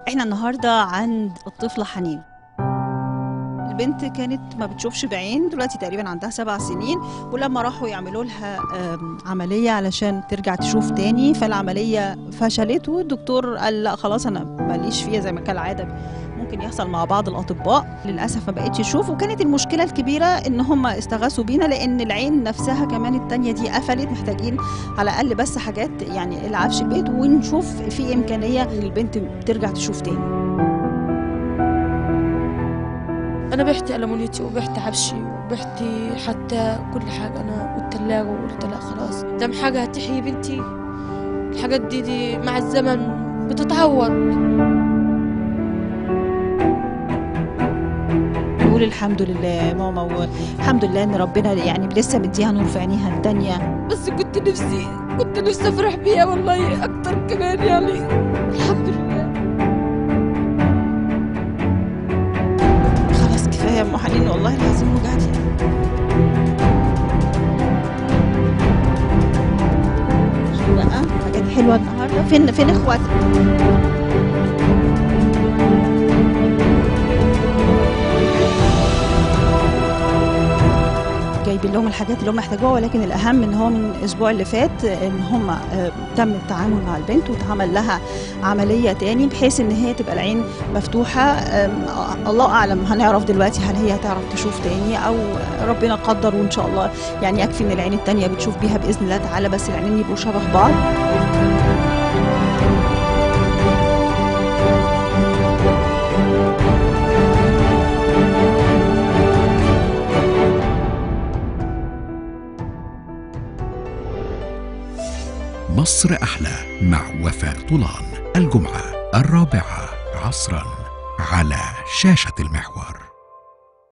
احنا النهارده عند الطفله حنين البنت كانت ما بتشوفش بعين دلوقتي تقريبا عندها سبع سنين ولما راحوا يعملوا لها آم، عمليه علشان ترجع تشوف تاني فالعمليه فشلت والدكتور قال لا خلاص انا ماليش فيها زي ما كان العاده ممكن يحصل مع بعض الاطباء للاسف ما بقتش تشوف وكانت المشكله الكبيره ان هم استغاثوا بينا لان العين نفسها كمان التانية دي قفلت محتاجين على الاقل بس حاجات يعني العفش البيت ونشوف في امكانيه ان البنت ترجع تشوف تاني انا بحت ألمونيتي وبحت عفشي وبحت حتى كل حاجه انا والتلاجة وقلت لا خلاص دام حاجه هتحيي بنتي الحاجات دي, دي مع الزمن بتتعوض نقول الحمد لله يا ماما والحمد لله ان ربنا يعني لسه مديها نور في عينيها التانية بس كنت نفسي كنت نفسي افرح بيها والله اكتر كمان يعني الحمد لله خلاص كفايه يا ام حنين والله العظيم وجعتي شوف بقى حاجات حلوه النهارده فين فين اخواتك جايبين لهم الحاجات اللي هم محتاجوها ولكن الاهم ان هو من الاسبوع اللي فات ان هم آه، تم التعامل مع البنت واتعمل لها عمليه تاني بحيث ان هي تبقى العين مفتوحه آم، آه، الله اعلم هنعرف دلوقتي هل هي هتعرف تشوف تاني او ربنا قدر وان شاء الله يعني يكفي ان العين التانيه بتشوف بيها باذن الله تعالى بس العينين يبقوا شبه بعض مصر أحلى مع وفاء طولان الجمعة الرابعة عصرا على شاشة المحور